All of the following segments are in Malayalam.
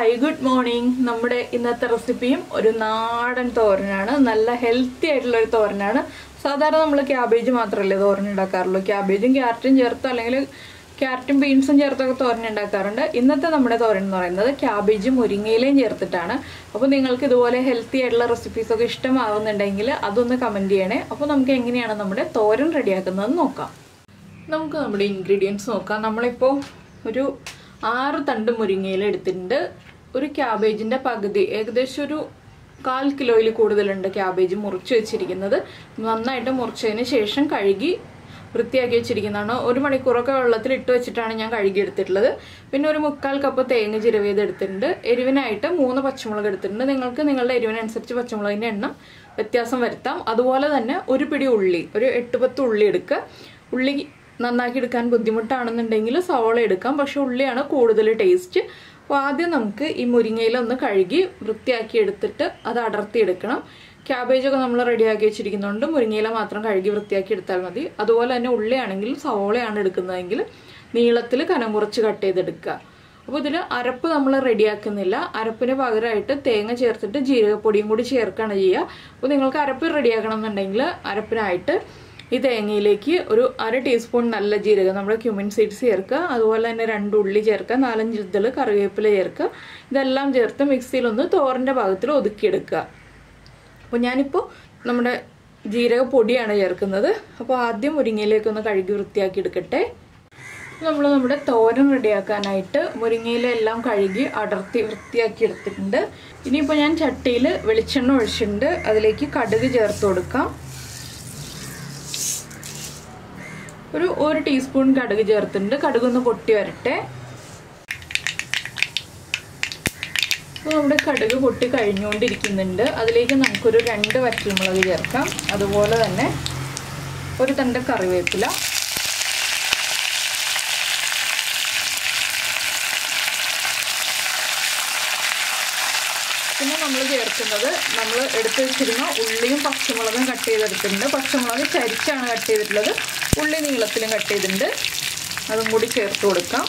ഹായ് ഗുഡ് മോർണിംഗ് നമ്മുടെ ഇന്നത്തെ റെസിപ്പിയും ഒരു നാടൻ തോരനാണ് നല്ല ഹെൽത്തി ആയിട്ടുള്ള ഒരു തോരനാണ് സാധാരണ നമ്മൾ ക്യാബേജ് മാത്രമല്ലേ തോരൻ ഉണ്ടാക്കാറുള്ളൂ ക്യാബേജും ക്യാരറ്റും ചേർത്ത് അല്ലെങ്കിൽ ക്യാരറ്റും ബീൻസും ചേർത്തൊക്കെ തോരൻ ഉണ്ടാക്കാറുണ്ട് ഇന്നത്തെ നമ്മുടെ തോരൻ എന്ന് പറയുന്നത് ക്യാബേജും മുരിങ്ങയിലയും ചേർത്തിട്ടാണ് അപ്പോൾ നിങ്ങൾക്ക് ഇതുപോലെ ഹെൽത്തി ആയിട്ടുള്ള റെസിപ്പീസ് ഒക്കെ ഇഷ്ടമാവുന്നുണ്ടെങ്കിൽ അതൊന്ന് കമൻറ്റ് ചെയ്യണേ അപ്പോൾ നമുക്ക് എങ്ങനെയാണ് നമ്മുടെ തോരൻ റെഡിയാക്കുന്നതെന്ന് നോക്കാം നമുക്ക് നമ്മുടെ ഇൻഗ്രീഡിയൻസ് നോക്കാം നമ്മളിപ്പോൾ ഒരു ആറ് തണ്ട് മുരിങ്ങയില എടുത്തിട്ടുണ്ട് ഒരു ക്യാബേജിൻ്റെ പകുതി ഏകദേശം ഒരു കാൽ കിലോയിൽ കൂടുതലുണ്ട് ക്യാബേജ് മുറിച്ച് വെച്ചിരിക്കുന്നത് നന്നായിട്ട് മുറിച്ചതിന് ശേഷം കഴുകി വൃത്തിയാക്കി വെച്ചിരിക്കുന്നതാണ് ഒരു മണിക്കൂറൊക്കെ വെള്ളത്തിൽ ഇട്ട് വെച്ചിട്ടാണ് ഞാൻ കഴുകി എടുത്തിട്ടുള്ളത് പിന്നെ ഒരു മുക്കാൽ കപ്പ് തേങ്ങ ചിരവിയത് എടുത്തിട്ടുണ്ട് എരിവിനായിട്ട് മൂന്ന് പച്ചമുളക് എടുത്തിട്ടുണ്ട് നിങ്ങൾക്ക് നിങ്ങളുടെ എരിവിനനുസരിച്ച് പച്ചമുളകിൻ്റെ എണ്ണം വ്യത്യാസം വരുത്താം അതുപോലെ തന്നെ ഒരു പിടി ഉള്ളി ഒരു എട്ട് പത്ത് ഉള്ളി എടുക്കുക ഉള്ളി നന്നാക്കി എടുക്കാൻ ബുദ്ധിമുട്ടാണെന്നുണ്ടെങ്കിൽ സവോള എടുക്കാം പക്ഷെ ഉള്ളിയാണ് കൂടുതൽ ടേസ്റ്റ് അപ്പോൾ ആദ്യം നമുക്ക് ഈ മുരിങ്ങയില ഒന്ന് കഴുകി വൃത്തിയാക്കി എടുത്തിട്ട് അത് അടർത്തി എടുക്കണം ക്യാബേജൊക്കെ നമ്മൾ റെഡിയാക്കി വെച്ചിരിക്കുന്നതുകൊണ്ട് മുരിങ്ങയില മാത്രം കഴുകി വൃത്തിയാക്കി എടുത്താൽ മതി അതുപോലെ തന്നെ ഉള്ളിയാണെങ്കിൽ സവോളയാണ് എടുക്കുന്നതെങ്കിൽ നീളത്തിൽ കനം കുറച്ച് കട്ട് ചെയ്തെടുക്കുക അപ്പോൾ ഇതിൽ അരപ്പ് നമ്മൾ റെഡിയാക്കുന്നില്ല അരപ്പിന് പകരമായിട്ട് തേങ്ങ ചേർത്തിട്ട് ജീരകപ്പൊടിയും കൂടി ചേർക്കുകയാണ് ചെയ്യുക അപ്പോൾ നിങ്ങൾക്ക് അരപ്പ് റെഡിയാക്കണം എന്നുണ്ടെങ്കിൽ അരപ്പിനായിട്ട് ഈ തേങ്ങയിലേക്ക് ഒരു അര ടീസ്പൂൺ നല്ല ജീരകം നമ്മുടെ ക്യുമിൻ സീഡ്സ് ചേർക്കുക അതുപോലെ തന്നെ രണ്ട് ഉള്ളി ചേർക്കുക നാലഞ്ച് ഇതൾ കറിവേപ്പില ചേർക്കുക ഇതെല്ലാം ചേർത്ത് മിക്സിയിലൊന്ന് തോറിൻ്റെ ഭാഗത്തിൽ ഒതുക്കിയെടുക്കുക അപ്പോൾ ഞാനിപ്പോൾ നമ്മുടെ ജീരക പൊടിയാണ് ചേർക്കുന്നത് അപ്പോൾ ആദ്യം മുരിങ്ങയിലേക്ക് ഒന്ന് കഴുകി വൃത്തിയാക്കി എടുക്കട്ടെ നമ്മൾ നമ്മുടെ തോരൻ റെഡിയാക്കാനായിട്ട് മുരിങ്ങയില എല്ലാം കഴുകി അടർത്തി വൃത്തിയാക്കി എടുത്തിട്ടുണ്ട് ഇനിയിപ്പോൾ ഞാൻ ചട്ടിയിൽ വെളിച്ചെണ്ണ ഒഴിച്ചിട്ടുണ്ട് അതിലേക്ക് കടുക് ചേർത്ത് കൊടുക്കാം ഒരു ഒരു ടീസ്പൂൺ കടുക് ചേർത്തിട്ടുണ്ട് കടുക് ഒന്ന് പൊട്ടി വരട്ടെ അപ്പോൾ നമ്മുടെ കടുക് പൊട്ടി കഴിഞ്ഞുകൊണ്ടിരിക്കുന്നുണ്ട് അതിലേക്ക് നമുക്കൊരു രണ്ട് വറ്റൽമുളക് ചേർക്കാം അതുപോലെ തന്നെ ഒരു തണ്ട് കറിവേപ്പില പിന്നെ നമ്മൾ ചേർക്കുന്നത് നമ്മൾ എടുത്തു വെച്ചിരുന്ന ഉള്ളിയും പച്ചമുളകും കട്ട് ചെയ്തെടുത്തിട്ടുണ്ട് പച്ചമുളക് ചരിച്ചാണ് കട്ട് ചെയ്തിട്ടുള്ളത് ഉള്ളി നീളത്തിലും കട്ട് ചെയ്തിട്ടുണ്ട് അതും കൂടി ചേർത്ത് കൊടുക്കാം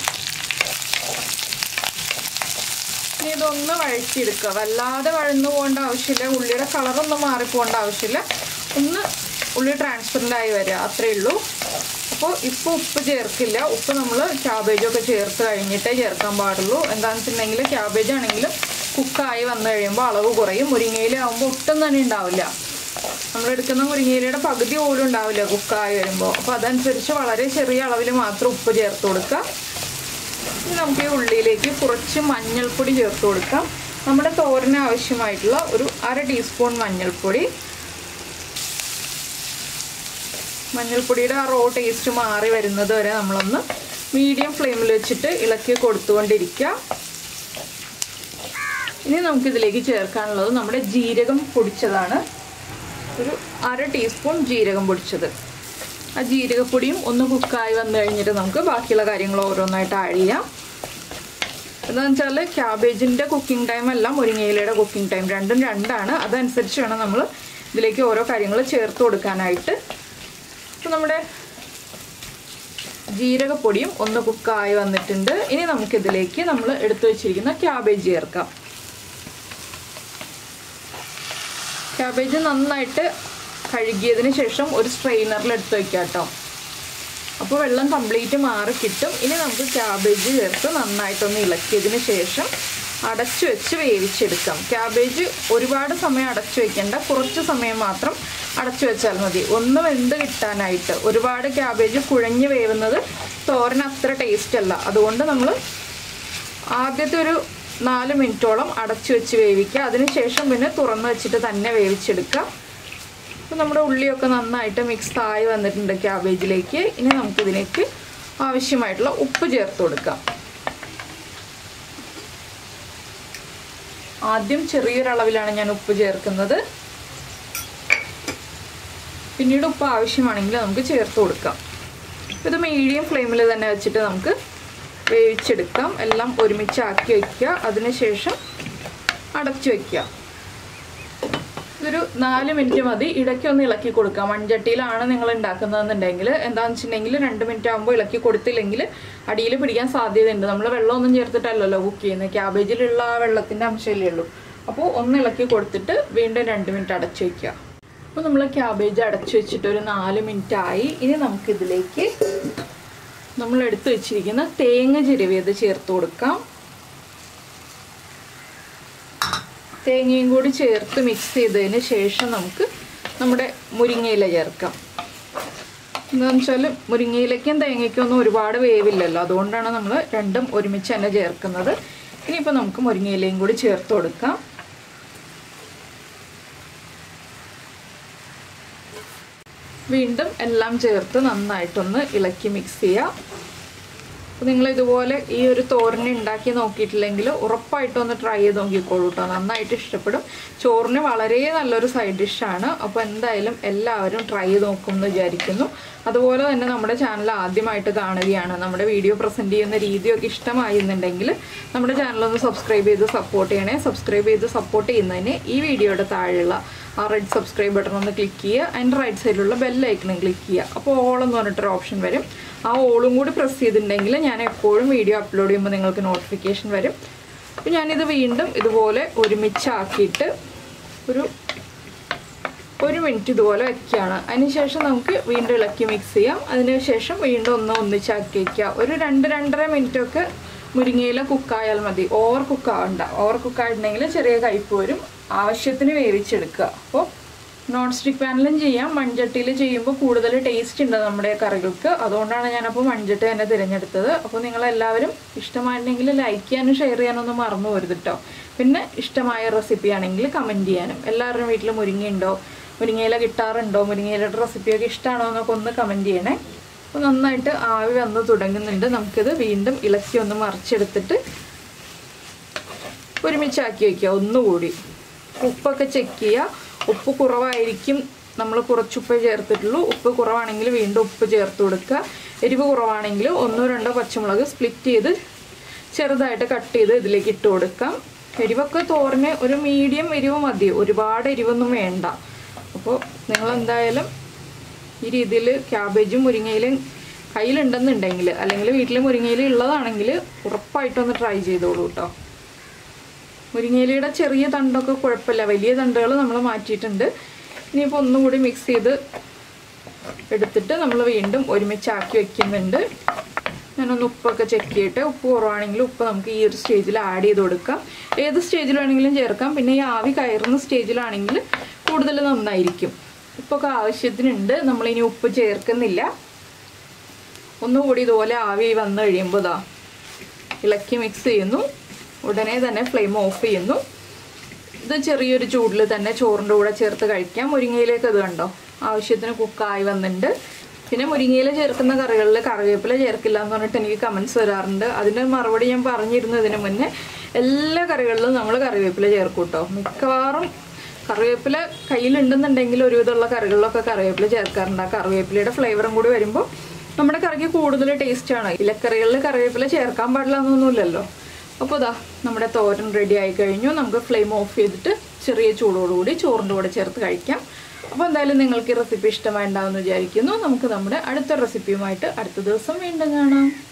ഇനി ഇതൊന്ന് വഴറ്റിയെടുക്കുക വല്ലാതെ വഴന്നു പോകേണ്ട ആവശ്യമില്ല ഉള്ളിയുടെ കളറൊന്നും മാറിപ്പോകേണ്ട ആവശ്യമില്ല ഒന്ന് ഉള്ളി ട്രാൻസ്പെറൻ്റ് ആയി വരിക അത്രയേ ഉള്ളൂ അപ്പോൾ ഇപ്പോൾ ഉപ്പ് ചേർക്കില്ല ഉപ്പ് നമ്മൾ ക്യാബേജൊക്കെ ചേർത്ത് കഴിഞ്ഞിട്ടേ ചേർക്കാൻ പാടുള്ളൂ എന്താണെന്ന് വെച്ചിട്ടുണ്ടെങ്കിൽ ക്യാബേജ് ആണെങ്കിലും കുക്കായി വന്നു കഴിയുമ്പോൾ അളവ് കുറയും മുരിങ്ങയില ആകുമ്പോൾ ഒട്ടും തന്നെ ഉണ്ടാവില്ല നമ്മൾ എടുക്കുന്ന മുരിങ്ങയിലയുടെ പകുതി പോലും ഉണ്ടാവില്ല കുക്കായി വരുമ്പോൾ അപ്പോൾ അതനുസരിച്ച് വളരെ ചെറിയ അളവിൽ മാത്രം ഉപ്പ് ചേർത്ത് കൊടുക്കുക ഇനി നമുക്ക് ഈ ഉള്ളിയിലേക്ക് കുറച്ച് മഞ്ഞൾപ്പൊടി ചേർത്ത് കൊടുക്കാം നമ്മുടെ തോരന് ആവശ്യമായിട്ടുള്ള ഒരു അര ടീസ്പൂൺ മഞ്ഞൾപ്പൊടി മഞ്ഞൾപ്പൊടിയുടെ ആ റോ ടേസ്റ്റ് മാറി വരുന്നത് വരെ നമ്മളൊന്ന് മീഡിയം ഫ്ലെയിമിൽ വെച്ചിട്ട് ഇളക്കി കൊടുത്തുകൊണ്ടിരിക്കുക ഇനി നമുക്കിതിലേക്ക് ചേർക്കാനുള്ളത് നമ്മുടെ ജീരകം പൊടിച്ചതാണ് ഒരു അര ടീസ്പൂൺ ജീരകം പൊടിച്ചത് ആ ജീരകപ്പൊടിയും ഒന്ന് കുക്കായി വന്നു കഴിഞ്ഞിട്ട് നമുക്ക് ബാക്കിയുള്ള കാര്യങ്ങൾ ഓരോന്നായിട്ട് ആഡ് ചെയ്യാം എന്താണെന്ന് വെച്ചാൽ ക്യാബേജിൻ്റെ കുക്കിംഗ് ടൈം അല്ല മുരിങ്ങയിലയുടെ കുക്കിംഗ് ടൈം രണ്ടും രണ്ടാണ് അതനുസരിച്ച് വേണം നമ്മൾ ഇതിലേക്ക് ഓരോ കാര്യങ്ങൾ ചേർത്ത് കൊടുക്കാനായിട്ട് അപ്പോൾ നമ്മുടെ ജീരകപ്പൊടിയും ഒന്ന് കുക്കായി വന്നിട്ടുണ്ട് ഇനി നമുക്കിതിലേക്ക് നമ്മൾ എടുത്തു വെച്ചിരിക്കുന്ന ക്യാബേജ് ചേർക്കാം ക്യാബേജ് നന്നായിട്ട് കഴുകിയതിന് ശേഷം ഒരു സ്ട്രെയിനറിൽ എടുത്ത് വെക്കാം കേട്ടോ അപ്പോൾ വെള്ളം കംപ്ലീറ്റ് മാറി കിട്ടും ഇനി നമുക്ക് ക്യാബേജ് ചേർത്ത് നന്നായിട്ടൊന്ന് ഇളക്കിയതിന് ശേഷം അടച്ചു വെച്ച് വേവിച്ചെടുക്കാം ക്യാബേജ് ഒരുപാട് സമയം അടച്ചു വെക്കേണ്ട കുറച്ച് സമയം മാത്രം അടച്ചു വെച്ചാൽ മതി ഒന്ന് വെന്ത് കിട്ടാനായിട്ട് ഒരുപാട് ക്യാബേജ് കുഴഞ്ഞ് വേവുന്നത് തോരൻ അത്ര ടേസ്റ്റ് അല്ല അതുകൊണ്ട് നമ്മൾ ആദ്യത്തെ ഒരു നാല് മിനിറ്റോളം അടച്ചു വെച്ച് വേവിക്കുക അതിനുശേഷം പിന്നെ തുറന്ന് വെച്ചിട്ട് തന്നെ വേവിച്ചെടുക്കുക അപ്പോൾ നമ്മുടെ ഉള്ളിയൊക്കെ നന്നായിട്ട് മിക്സ് ആയി വന്നിട്ടുണ്ട് ക്യാബേജിലേക്ക് ഇനി നമുക്കിതിലേക്ക് ആവശ്യമായിട്ടുള്ള ഉപ്പ് ചേർത്ത് കൊടുക്കാം ആദ്യം ചെറിയൊരളവിലാണ് ഞാൻ ഉപ്പ് ചേർക്കുന്നത് പിന്നീട് ഉപ്പ് ആവശ്യമാണെങ്കിൽ നമുക്ക് ചേർത്ത് കൊടുക്കാം ഇത് മീഡിയം ഫ്ലെയിമിൽ തന്നെ വെച്ചിട്ട് നമുക്ക് വേവിച്ചെടുക്കാം എല്ലാം ഒരുമിച്ച് ആക്കി വയ്ക്കുക അതിനുശേഷം അടച്ചു വയ്ക്കുക ഇത് ഇതൊരു നാല് മിനിറ്റ് മതി ഇടയ്ക്ക് ഒന്ന് ഇളക്കി കൊടുക്കാം മൺചട്ടിയിലാണ് നിങ്ങൾ ഉണ്ടാക്കുന്നതെന്നുണ്ടെങ്കിൽ എന്താണെന്ന് വെച്ചിട്ടുണ്ടെങ്കിൽ രണ്ട് മിനിറ്റ് ആകുമ്പോൾ ഇളക്കി കൊടുത്തില്ലെങ്കിൽ അടിയിൽ പിടിക്കാൻ സാധ്യതയുണ്ട് നമ്മൾ വെള്ളമൊന്നും ചേർത്തിട്ടല്ലല്ലോ കുക്ക് ചെയ്യുന്നത് ക്യാബേജിലുള്ള ആ വെള്ളത്തിൻ്റെ അംശമല്ലേ ഉള്ളൂ അപ്പോൾ ഒന്ന് ഇളക്കി കൊടുത്തിട്ട് വീണ്ടും രണ്ട് മിനിറ്റ് അടച്ചു വയ്ക്കുക അപ്പോൾ നമ്മൾ ക്യാബേജ് അടച്ചു വെച്ചിട്ട് ഒരു നാല് മിനിറ്റ് ആയി ഇനി നമുക്കിതിലേക്ക് നമ്മൾ എടുത്തു വെച്ചിരിക്കുന്ന തേങ്ങ ചിരവിയത് ചേർത്ത് കൊടുക്കാം തേങ്ങയും കൂടി ചേർത്ത് മിക്സ് ചെയ്തതിന് ശേഷം നമുക്ക് നമ്മുടെ മുരിങ്ങയില ചേർക്കാം എന്താണെന്ന് വെച്ചാൽ മുരിങ്ങയിലയ്ക്കും തേങ്ങയ്ക്കും ഒന്നും ഒരുപാട് വേവില്ലല്ലോ അതുകൊണ്ടാണ് നമ്മൾ രണ്ടും ഒരുമിച്ച് തന്നെ ചേർക്കുന്നത് ഇനിയിപ്പോൾ നമുക്ക് മുരിങ്ങയിലയും കൂടി ചേർത്ത് കൊടുക്കാം വീണ്ടും എല്ലാം ചേർത്ത് നന്നായിട്ടൊന്ന് ഇളക്കി മിക്സ് ചെയ്യാം അപ്പോൾ നിങ്ങൾ ഇതുപോലെ ഈ ഒരു തോരന് ഉണ്ടാക്കി നോക്കിയിട്ടില്ലെങ്കിൽ ഉറപ്പായിട്ടും ഒന്ന് ട്രൈ ചെയ്ത് നോക്കിക്കോളൂ കേട്ടോ നന്നായിട്ട് ഇഷ്ടപ്പെടും ചോറിന് വളരെ നല്ലൊരു സൈഡ് ഡിഷാണ് അപ്പോൾ എന്തായാലും എല്ലാവരും ട്രൈ ചെയ്ത് നോക്കും എന്ന് വിചാരിക്കുന്നു അതുപോലെ തന്നെ നമ്മുടെ ചാനൽ ആദ്യമായിട്ട് കാണുകയാണ് നമ്മുടെ വീഡിയോ പ്രസൻറ്റ് ചെയ്യുന്ന രീതിയൊക്കെ ഇഷ്ടമായിരുന്നുണ്ടെങ്കിൽ നമ്മുടെ ചാനലൊന്ന് സബ്സ്ക്രൈബ് ചെയ്ത് സപ്പോർട്ട് ചെയ്യണേ സബ്സ്ക്രൈബ് ചെയ്ത് സപ്പോർട്ട് ചെയ്യുന്നതിന് ഈ വീഡിയോയുടെ താഴെയുള്ള ആ റെഡ് സബ്സ്ക്രൈബ് ബട്ടൺ ഒന്ന് ക്ലിക്ക് ചെയ്യുക അതിൻ്റെ റൈറ്റ് സൈഡിലുള്ള ബെല്ലൈക്കണും ക്ലിക്ക് ചെയ്യുക അപ്പോൾ ഓൾ എന്ന് പറഞ്ഞിട്ടൊരു ഓപ്ഷൻ വരും ആ ഓളും കൂടി പ്രസ് ചെയ്തിട്ടുണ്ടെങ്കിൽ ഞാൻ എപ്പോഴും വീഡിയോ അപ്ലോഡ് ചെയ്യുമ്പോൾ നിങ്ങൾക്ക് നോട്ടിഫിക്കേഷൻ വരും അപ്പോൾ ഞാനിത് വീണ്ടും ഇതുപോലെ ഒരുമിച്ചാക്കിയിട്ട് ഒരു ഒരു മിനിറ്റ് ഇതുപോലെ വെക്കുകയാണ് അതിനുശേഷം നമുക്ക് വീണ്ടും ഇളക്കി മിക്സ് ചെയ്യാം അതിനുശേഷം വീണ്ടും ഒന്ന് ഒന്നിച്ചാക്കി വയ്ക്കുക ഒരു രണ്ട് രണ്ടര മിനിറ്റൊക്കെ മുരിങ്ങയില കുക്കായാൽ മതി ഓവർ കുക്കാവണ്ട ഓവർ കുക്കായിട്ടുണ്ടെങ്കിൽ ചെറിയ കയ്പ്പ് വരും ആവശ്യത്തിന് വേവിച്ചെടുക്കുക അപ്പോൾ നോൺ സ്റ്റിക്ക് പാനിലും ചെയ്യാം മൺചട്ടിയിൽ ചെയ്യുമ്പോൾ കൂടുതൽ ടേസ്റ്റ് ഉണ്ട് നമ്മുടെ കറികൾക്ക് അതുകൊണ്ടാണ് ഞാനപ്പോൾ മൺചട്ടി തന്നെ തിരഞ്ഞെടുത്തത് അപ്പോൾ നിങ്ങളെല്ലാവരും ഇഷ്ടമായിട്ടുണ്ടെങ്കിൽ ലൈക്ക് ചെയ്യാനും ഷെയർ ചെയ്യാനൊന്നും മറന്നു പോരുത് കേട്ടോ പിന്നെ ഇഷ്ടമായ റെസിപ്പി ആണെങ്കിൽ കമൻറ്റ് ചെയ്യാനും എല്ലാവരുടെയും വീട്ടിൽ മുരിങ്ങയുണ്ടോ മുരിങ്ങയില കിട്ടാറുണ്ടോ മുരിങ്ങയിലയുടെ റെസിപ്പിയൊക്കെ ഇഷ്ടമാണോ എന്നൊക്കെ ഒന്ന് കമൻറ്റ് ചെയ്യണേ അപ്പോൾ നന്നായിട്ട് ആവി വന്ന് തുടങ്ങുന്നുണ്ട് നമുക്കിത് വീണ്ടും ഇളക്കി ഒന്ന് മറിച്ചെടുത്തിട്ട് ഒരുമിച്ചാക്കി വയ്ക്കുക ഒന്നുകൂടി ഉപ്പൊക്കെ ചെക്ക് ചെയ്യുക ഉപ്പ് കുറവായിരിക്കും നമ്മൾ കുറച്ച് ഉപ്പ് ചേർത്തിട്ടുള്ളൂ ഉപ്പ് കുറവാണെങ്കിൽ വീണ്ടും ഉപ്പ് ചേർത്ത് കൊടുക്കുക എരിവ് കുറവാണെങ്കിൽ ഒന്നോ രണ്ടോ പച്ചമുളക് സ്പ്ലിറ്റ് ചെയ്ത് ചെറുതായിട്ട് കട്ട് ചെയ്ത് ഇതിലേക്ക് ഇട്ട് കൊടുക്കാം എരിവൊക്കെ തോരന് ഒരു മീഡിയം എരിവ് മതി ഒരുപാട് എരിവൊന്നും വേണ്ട അപ്പോൾ നിങ്ങൾ എന്തായാലും ഈ രീതിയിൽ ക്യാബേജും മുരിങ്ങയിലും കയ്യിലുണ്ടെന്നുണ്ടെങ്കിൽ അല്ലെങ്കിൽ വീട്ടിൽ മുരിങ്ങയില ഉള്ളതാണെങ്കിൽ ഉറപ്പായിട്ടൊന്ന് ട്രൈ ചെയ്തോളൂ കേട്ടോ മുരിങ്ങയിലയുടെ ചെറിയ തണ്ടൊക്കെ കുഴപ്പമില്ല വലിയ തണ്ടുകൾ നമ്മൾ മാറ്റിയിട്ടുണ്ട് ഇനിയിപ്പോൾ ഒന്നും കൂടി മിക്സ് ചെയ്ത് എടുത്തിട്ട് നമ്മൾ വീണ്ടും ഒരുമിച്ചാക്കി വെക്കുന്നുണ്ട് ഞാനൊന്ന് ഉപ്പൊക്കെ ചെക്ക് ചെയ്തിട്ട് ഉപ്പ് കുറവാണെങ്കിൽ ഉപ്പ് നമുക്ക് ഈ ഒരു സ്റ്റേജിൽ ആഡ് ചെയ്ത് കൊടുക്കാം ഏത് സ്റ്റേജിൽ വേണമെങ്കിലും ചേർക്കാം പിന്നെ ഈ ആവി കയറുന്ന സ്റ്റേജിലാണെങ്കിൽ കൂടുതൽ നന്നായിരിക്കും ഉപ്പൊക്കെ ആവശ്യത്തിനുണ്ട് നമ്മളിനി ഉപ്പ് ചേർക്കുന്നില്ല ഒന്നുകൂടി ഇതുപോലെ ആവി വന്നു കഴിയുമ്പോൾ ഇതാ ഇളക്കി മിക്സ് ചെയ്യുന്നു ഉടനെ തന്നെ ഫ്ലെയിം ഓഫ് ചെയ്യുന്നു ഇത് ചെറിയൊരു ചൂടിൽ തന്നെ ചോറിൻ്റെ കൂടെ ചേർത്ത് കഴിക്കാം മുരിങ്ങയിലേക്ക് ഇത് കണ്ടോ ആവശ്യത്തിന് കുക്കായി വന്നിട്ടുണ്ട് പിന്നെ മുരിങ്ങയില ചേർക്കുന്ന കറികളിൽ കറിവേപ്പില ചേർക്കില്ല എന്ന് പറഞ്ഞിട്ട് എനിക്ക് കമൻസ് വരാറുണ്ട് അതിൻ്റെ മറുപടി ഞാൻ പറഞ്ഞിരുന്നു ഇതിന് മുന്നേ എല്ലാ കറികളിലും നമ്മൾ കറിവേപ്പില ചേർക്കും കേട്ടോ മിക്കവാറും കറിവേപ്പില കയ്യിലുണ്ടെന്നുണ്ടെങ്കിൽ ഒരുവിധമുള്ള കറികളിലൊക്കെ കറിവേപ്പില ചേർക്കാറുണ്ട് ആ കറിവേപ്പിലയുടെ ഫ്ലേവറും കൂടി വരുമ്പോൾ നമ്മുടെ കറിക്ക് കൂടുതൽ ടേസ്റ്റാണ് ഇലക്കറികളിൽ കറിവേപ്പില ചേർക്കാൻ പാടില്ല എന്നൊന്നുമില്ലല്ലോ അപ്പോൾ ഇതാ നമ്മുടെ തോരൻ റെഡി ആയി കഴിഞ്ഞു നമുക്ക് ഫ്ലെയിം ഓഫ് ചെയ്തിട്ട് ചെറിയ ചൂടോടുകൂടി ചോറിൻ്റെ കൂടെ ചേർത്ത് കഴിക്കാം അപ്പോൾ എന്തായാലും നിങ്ങൾക്ക് ഈ റെസിപ്പി ഇഷ്ടമായി ഉണ്ടാവുമെന്ന് വിചാരിക്കുന്നു നമുക്ക് നമ്മുടെ അടുത്ത റെസിപ്പിയുമായിട്ട് അടുത്ത ദിവസം വീണ്ടും കാണാം